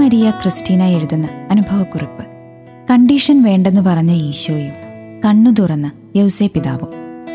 Maria Christina എഴുതുന്ന അനുഭവക്കുറിപ്പ് condition വേണ്ടെന്ന് പറഞ്ഞ ഈശോയും കണ്ണു തുറന്ന യൗസേ പിതാവും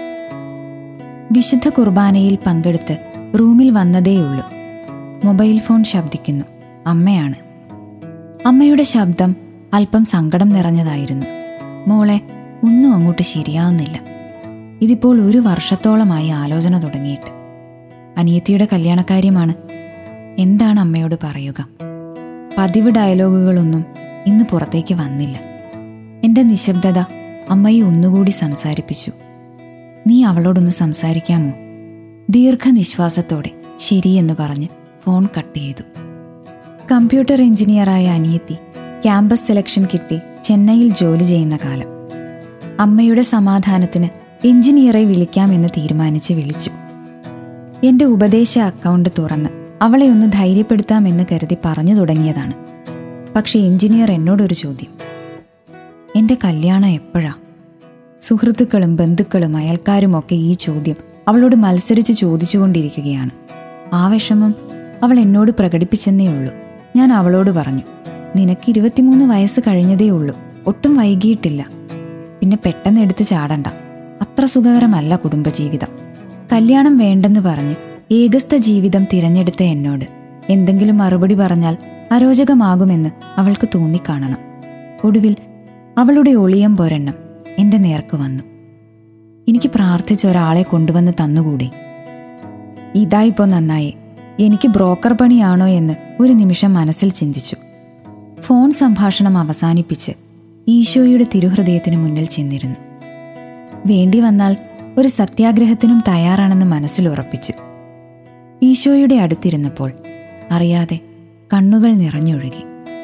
വിശുദ്ധ കുർബാനയിൽ പങ്കെടുത്ത് റൂമിൽ വന്നതേയുള്ളൂ മൊബൈൽ ഫോൺ ശബ്ദിക്കുന്നു അമ്മയാണ് അമ്മയുടെ ശബ്ദം അല്പം സങ്കടം നിറഞ്ഞതായിരുന്നു മോളെ ഒന്നും അങ്ങോട്ട് ശരിയാവുന്നില്ല ഇതിപ്പോൾ ഒരു വർഷത്തോളമായി ആലോചന തുടങ്ങിയിട്ട് അനിയത്തിയുടെ കല്യാണക്കാര്യമാണ് എന്താണ് അമ്മയോട് പറയുക പതിവ് ഡയലോഗുകളൊന്നും ഇന്ന് പുറത്തേക്ക് വന്നില്ല എൻ്റെ നിശബ്ദത അമ്മയെ ഒന്നുകൂടി സംസാരിപ്പിച്ചു നീ അവളോടൊന്ന് സംസാരിക്കാമോ ദീർഘനിശ്വാസത്തോടെ ശരിയെന്ന് പറഞ്ഞ് ഫോൺ കട്ട് ചെയ്തു കമ്പ്യൂട്ടർ എഞ്ചിനീയറായ അനിയത്തി ക്യാമ്പസ് സെലക്ഷൻ കിട്ടി ചെന്നൈയിൽ ജോലി ചെയ്യുന്ന കാലം അമ്മയുടെ സമാധാനത്തിന് എഞ്ചിനീയറെ വിളിക്കാമെന്ന് തീരുമാനിച്ച് വിളിച്ചു എന്റെ ഉപദേശ അക്കൗണ്ട് തുറന്ന് അവളെ ഒന്ന് ധൈര്യപ്പെടുത്താമെന്ന് കരുതി പറഞ്ഞു തുടങ്ങിയതാണ് പക്ഷെ എഞ്ചിനീയർ എന്നോടൊരു ചോദ്യം എന്റെ കല്യാണം എപ്പോഴാ സുഹൃത്തുക്കളും ബന്ധുക്കളും അയൽക്കാരും ഒക്കെ ഈ ചോദ്യം അവളോട് മത്സരിച്ച് ചോദിച്ചുകൊണ്ടിരിക്കുകയാണ് ആ വിഷമം അവൾ എന്നോട് പ്രകടിപ്പിച്ചെന്നേ ഉള്ളൂ ഞാൻ അവളോട് പറഞ്ഞു നിനക്ക് ഇരുപത്തിമൂന്ന് വയസ്സ് കഴിഞ്ഞതേ ഉള്ളൂ ഒട്ടും വൈകിയിട്ടില്ല പിന്നെ പെട്ടെന്ന് എടുത്ത് ചാടണ്ട അത്ര സുഖകരമല്ല കുടുംബജീവിതം കല്യാണം വേണ്ടെന്ന് പറഞ്ഞ് ഏകസ്ഥ ജീവിതം തിരഞ്ഞെടുത്ത എന്നോട് എന്തെങ്കിലും മറുപടി പറഞ്ഞാൽ അരോചകമാകുമെന്ന് അവൾക്ക് തോന്നിക്കാണണം ഒടുവിൽ അവളുടെ ഒളിയം പൊരെണ്ണം എന്റെ നേർക്ക് വന്നു എനിക്ക് പ്രാർത്ഥിച്ച ഒരാളെ കൊണ്ടുവന്ന് തന്നുകൂടെ ഇതായിപ്പോ നന്നായി എനിക്ക് ബ്രോക്കർ പണിയാണോ എന്ന് ഒരു നിമിഷം മനസ്സിൽ ചിന്തിച്ചു ഫോൺ സംഭാഷണം അവസാനിപ്പിച്ച് ഈശോയുടെ തിരുഹൃദയത്തിന് മുന്നിൽ ചെന്നിരുന്നു വേണ്ടി വന്നാൽ ഒരു സത്യാഗ്രഹത്തിനും തയ്യാറാണെന്ന് മനസ്സിൽ ഉറപ്പിച്ചു ഈശോയുടെ അടുത്തിരുന്നപ്പോൾ അറിയാതെ കണ്ണുകൾ നിറഞ്ഞൊഴുകി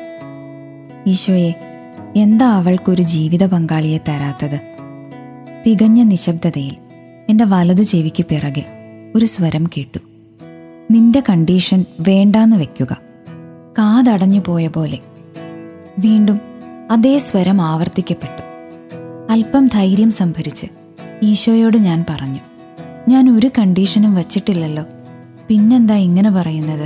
ഈശോയെ എന്താ അവൾക്കൊരു ജീവിത പങ്കാളിയെ തരാത്തത് തികഞ്ഞ നിശബ്ദതയിൽ എൻ്റെ വലതു ചെവിക്ക് പിറകിൽ ഒരു സ്വരം കേട്ടു നിന്റെ കണ്ടീഷൻ വേണ്ടാന്ന് വെക്കുക കാതടഞ്ഞു പോയ പോലെ വീണ്ടും അതേ സ്വരം ആവർത്തിക്കപ്പെട്ടു അല്പം ധൈര്യം സംഭരിച്ച് ഈശോയോട് ഞാൻ പറഞ്ഞു ഞാൻ ഒരു കണ്ടീഷനും വച്ചിട്ടില്ലല്ലോ പിന്നെന്താ ഇങ്ങനെ പറയുന്നത്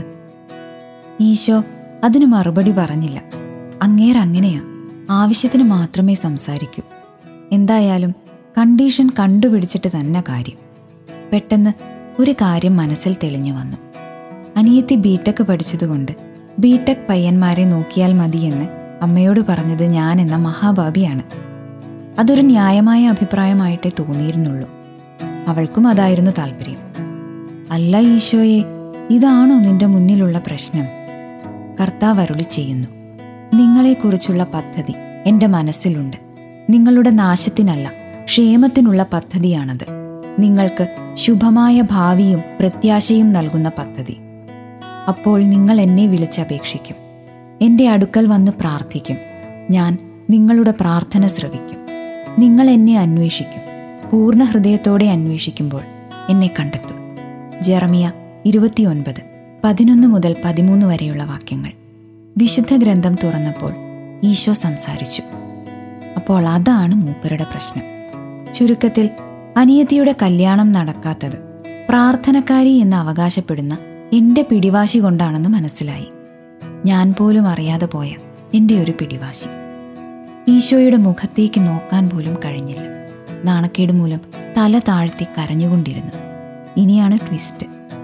ഈശോ അതിന് മറുപടി പറഞ്ഞില്ല അങ്ങേരങ്ങനെയാ ആവശ്യത്തിന് മാത്രമേ സംസാരിക്കൂ എന്തായാലും കണ്ടീഷൻ കണ്ടുപിടിച്ചിട്ട് തന്നെ കാര്യം പെട്ടെന്ന് ഒരു കാര്യം മനസ്സിൽ തെളിഞ്ഞു വന്നു അനിയത്തി ബിടെക് പഠിച്ചതുകൊണ്ട് ബിടെക് പയ്യന്മാരെ നോക്കിയാൽ മതിയെന്ന് അമ്മയോട് പറഞ്ഞത് ഞാൻ എന്ന മഹാഭാപിയാണ് അതൊരു ന്യായമായ അഭിപ്രായമായിട്ടേ തോന്നിയിരുന്നുള്ളൂ അവൾക്കും അതായിരുന്നു താല്പര്യം അല്ല ഈശോയെ ഇതാണോ നിന്റെ മുന്നിലുള്ള പ്രശ്നം കർത്താവ് അരുളി ചെയ്യുന്നു നിങ്ങളെക്കുറിച്ചുള്ള പദ്ധതി എൻ്റെ മനസ്സിലുണ്ട് നിങ്ങളുടെ നാശത്തിനല്ല ക്ഷേമത്തിനുള്ള പദ്ധതിയാണത് നിങ്ങൾക്ക് ശുഭമായ ഭാവിയും പ്രത്യാശയും നൽകുന്ന പദ്ധതി അപ്പോൾ നിങ്ങൾ എന്നെ വിളിച്ചപേക്ഷിക്കും എൻ്റെ അടുക്കൽ വന്ന് പ്രാർത്ഥിക്കും ഞാൻ നിങ്ങളുടെ പ്രാർത്ഥന ശ്രവിക്കും നിങ്ങൾ എന്നെ അന്വേഷിക്കും പൂർണ്ണ ഹൃദയത്തോടെ അന്വേഷിക്കുമ്പോൾ എന്നെ കണ്ടെത്തും ജെറമിയ ഇരുപത്തിയൊൻപത് പതിനൊന്ന് മുതൽ പതിമൂന്ന് വരെയുള്ള വാക്യങ്ങൾ വിശുദ്ധ ഗ്രന്ഥം തുറന്നപ്പോൾ ഈശോ സംസാരിച്ചു അപ്പോൾ അതാണ് മൂപ്പരുടെ പ്രശ്നം ചുരുക്കത്തിൽ അനിയത്തിയുടെ കല്യാണം നടക്കാത്തത് പ്രാർത്ഥനക്കാരി എന്ന് അവകാശപ്പെടുന്ന എന്റെ പിടിവാശി കൊണ്ടാണെന്ന് മനസ്സിലായി ഞാൻ പോലും അറിയാതെ പോയ എന്റെ ഒരു പിടിവാശി ഈശോയുടെ മുഖത്തേക്ക് നോക്കാൻ പോലും കഴിഞ്ഞില്ല നാണക്കേട് മൂലം തല താഴ്ത്തി കരഞ്ഞുകൊണ്ടിരുന്നു ഇനിയാണ് ട്വിസ്റ്റ്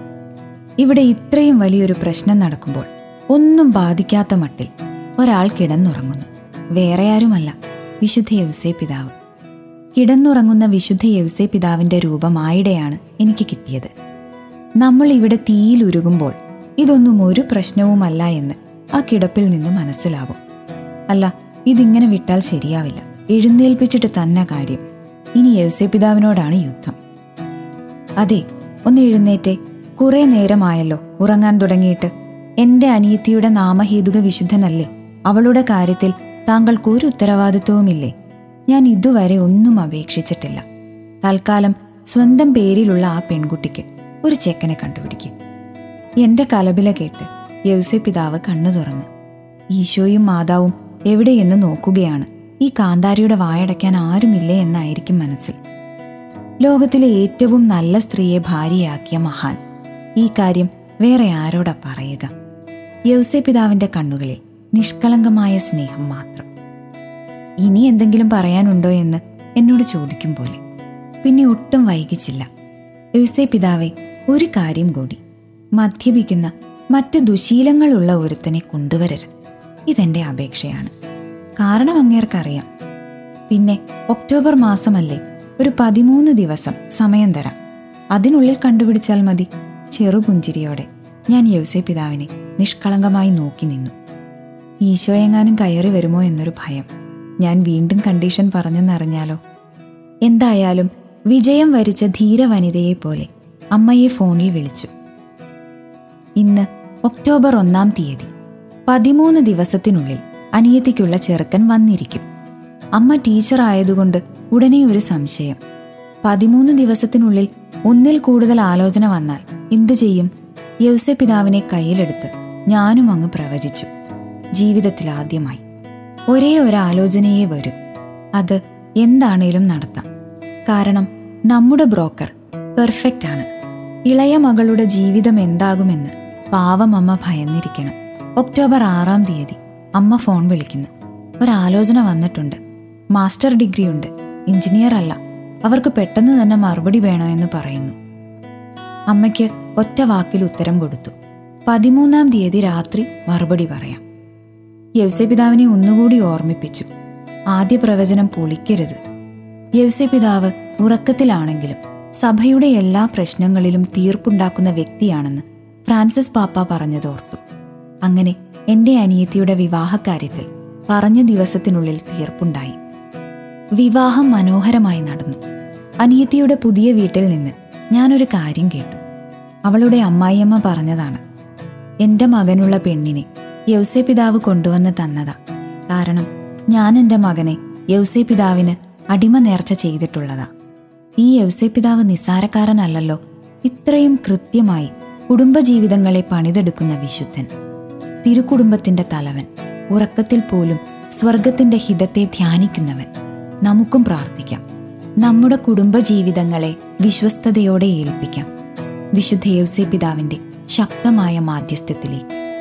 ഇവിടെ ഇത്രയും വലിയൊരു പ്രശ്നം നടക്കുമ്പോൾ ഒന്നും ബാധിക്കാത്ത മട്ടിൽ ഒരാൾ കിടന്നുറങ്ങുന്നു വേറെ ആരുമല്ല വിശുദ്ധ യവസേ പിതാവ് കിടന്നുറങ്ങുന്ന വിശുദ്ധ യവസേ പിതാവിന്റെ രൂപം ആയിടെയാണ് എനിക്ക് കിട്ടിയത് നമ്മൾ ഇവിടെ തീയിലുരുകുമ്പോൾ ഇതൊന്നും ഒരു പ്രശ്നവുമല്ല എന്ന് ആ കിടപ്പിൽ നിന്ന് മനസ്സിലാവും അല്ല ഇതിങ്ങനെ വിട്ടാൽ ശരിയാവില്ല എഴുന്നേൽപ്പിച്ചിട്ട് തന്നെ കാര്യം ഇനി യവസേ പിതാവിനോടാണ് യുദ്ധം അതെ ഒന്ന് എഴുന്നേറ്റേ കുറെ നേരമായല്ലോ ഉറങ്ങാൻ തുടങ്ങിയിട്ട് എന്റെ അനിയത്തിയുടെ നാമഹേതുക വിശുദ്ധനല്ലേ അവളുടെ കാര്യത്തിൽ താങ്കൾക്ക് ഒരു ഉത്തരവാദിത്വവുമില്ലേ ഞാൻ ഇതുവരെ ഒന്നും അപേക്ഷിച്ചിട്ടില്ല തൽക്കാലം സ്വന്തം പേരിലുള്ള ആ പെൺകുട്ടിക്ക് ഒരു ചെക്കനെ കണ്ടുപിടിക്കും എന്റെ കലബില കേട്ട് യൗസെ പിതാവ് കണ്ണു തുറന്നു ഈശോയും മാതാവും എവിടെയെന്ന് നോക്കുകയാണ് ഈ കാന്താരിയുടെ വായടയ്ക്കാൻ ആരുമില്ലേ എന്നായിരിക്കും മനസ്സിൽ ലോകത്തിലെ ഏറ്റവും നല്ല സ്ത്രീയെ ഭാര്യയാക്കിയ മഹാൻ ഈ കാര്യം വേറെ ആരോടാ പറയുക യൗസെ പിതാവിന്റെ കണ്ണുകളിൽ നിഷ്കളങ്കമായ സ്നേഹം മാത്രം ഇനി എന്തെങ്കിലും പറയാനുണ്ടോ എന്ന് എന്നോട് ചോദിക്കും പോലെ പിന്നെ ഒട്ടും വൈകിച്ചില്ല യോസേ പിതാവെ ഒരു കാര്യം കൂടി മദ്യപിക്കുന്ന മറ്റ് ദുശീലങ്ങളുള്ള ഒരുത്തനെ കൊണ്ടുവരരുത് ഇതെന്റെ അപേക്ഷയാണ് കാരണം അങ്ങേർക്കറിയാം പിന്നെ ഒക്ടോബർ മാസമല്ലേ ഒരു പതിമൂന്ന് ദിവസം സമയം തരാം അതിനുള്ളിൽ കണ്ടുപിടിച്ചാൽ മതി ചെറുപുഞ്ചിരിയോടെ ഞാൻ യൗസേ പിതാവിനെ നിഷ്കളങ്കമായി നോക്കി നിന്നു ഈശോയെങ്ങാനും കയറി വരുമോ എന്നൊരു ഭയം ഞാൻ വീണ്ടും കണ്ടീഷൻ പറഞ്ഞെന്നറിഞ്ഞാലോ എന്തായാലും വിജയം വരിച്ച ധീരവനിതയെ പോലെ അമ്മയെ ഫോണിൽ വിളിച്ചു ഇന്ന് ഒക്ടോബർ ഒന്നാം തീയതി പതിമൂന്ന് ദിവസത്തിനുള്ളിൽ അനിയത്തിക്കുള്ള ചെറുക്കൻ വന്നിരിക്കും അമ്മ ടീച്ചർ ആയതുകൊണ്ട് ഉടനെ ഒരു സംശയം പതിമൂന്ന് ദിവസത്തിനുള്ളിൽ ഒന്നിൽ കൂടുതൽ ആലോചന വന്നാൽ എന്തു ചെയ്യും യൗസ പിതാവിനെ കയ്യിലെടുത്ത് ഞാനും അങ്ങ് പ്രവചിച്ചു ജീവിതത്തിൽ ആദ്യമായി ഒരേ ഒരു ആലോചനയേ വരൂ അത് എന്താണേലും നടത്താം കാരണം നമ്മുടെ ബ്രോക്കർ പെർഫെക്റ്റ് ആണ് ഇളയ മകളുടെ ജീവിതം എന്താകുമെന്ന് പാവം അമ്മ ഭയന്നിരിക്കണം ഒക്ടോബർ ആറാം തീയതി അമ്മ ഫോൺ വിളിക്കുന്നു ഒരാലോചന വന്നിട്ടുണ്ട് മാസ്റ്റർ ഡിഗ്രി ഉണ്ട് എഞ്ചിനീയർ അല്ല അവർക്ക് പെട്ടെന്ന് തന്നെ മറുപടി വേണമെന്ന് പറയുന്നു അമ്മയ്ക്ക് ഒറ്റ വാക്കിൽ ഉത്തരം കൊടുത്തു പതിമൂന്നാം തീയതി രാത്രി മറുപടി പറയാം യവ്സെ പിതാവിനെ ഒന്നുകൂടി ഓർമ്മിപ്പിച്ചു ആദ്യ പ്രവചനം പൊളിക്കരുത് യവ്സെ പിതാവ് ഉറക്കത്തിലാണെങ്കിലും സഭയുടെ എല്ലാ പ്രശ്നങ്ങളിലും തീർപ്പുണ്ടാക്കുന്ന വ്യക്തിയാണെന്ന് ഫ്രാൻസിസ് പാപ്പ പറഞ്ഞതോർത്തു അങ്ങനെ എന്റെ അനിയത്തിയുടെ വിവാഹക്കാര്യത്തിൽ പറഞ്ഞ ദിവസത്തിനുള്ളിൽ തീർപ്പുണ്ടായി വിവാഹം മനോഹരമായി നടന്നു അനിയത്തിയുടെ പുതിയ വീട്ടിൽ നിന്ന് ഞാനൊരു കാര്യം കേട്ടു അവളുടെ അമ്മായിയമ്മ പറഞ്ഞതാണ് എന്റെ മകനുള്ള പെണ്ണിനെ യൗസെ പിതാവ് കൊണ്ടുവന്ന് തന്നതാ കാരണം ഞാൻ എൻ്റെ മകനെ യൗസെ പിതാവിന് അടിമ നേർച്ച ചെയ്തിട്ടുള്ളതാ ഈ യൗസെ പിതാവ് നിസ്സാരക്കാരനല്ലല്ലോ ഇത്രയും കൃത്യമായി കുടുംബജീവിതങ്ങളെ പണിതെടുക്കുന്ന വിശുദ്ധൻ തിരുക്കുടുംബത്തിന്റെ തലവൻ ഉറക്കത്തിൽ പോലും സ്വർഗത്തിന്റെ ഹിതത്തെ ധ്യാനിക്കുന്നവൻ നമുക്കും പ്രാർത്ഥിക്കാം നമ്മുടെ കുടുംബജീവിതങ്ങളെ വിശ്വസ്തയോടെ ഏൽപ്പിക്കാം വിശുദ്ധ യൗസെ പിതാവിന്റെ ശക്തമായ മാധ്യസ്ഥത്തിലേക്ക്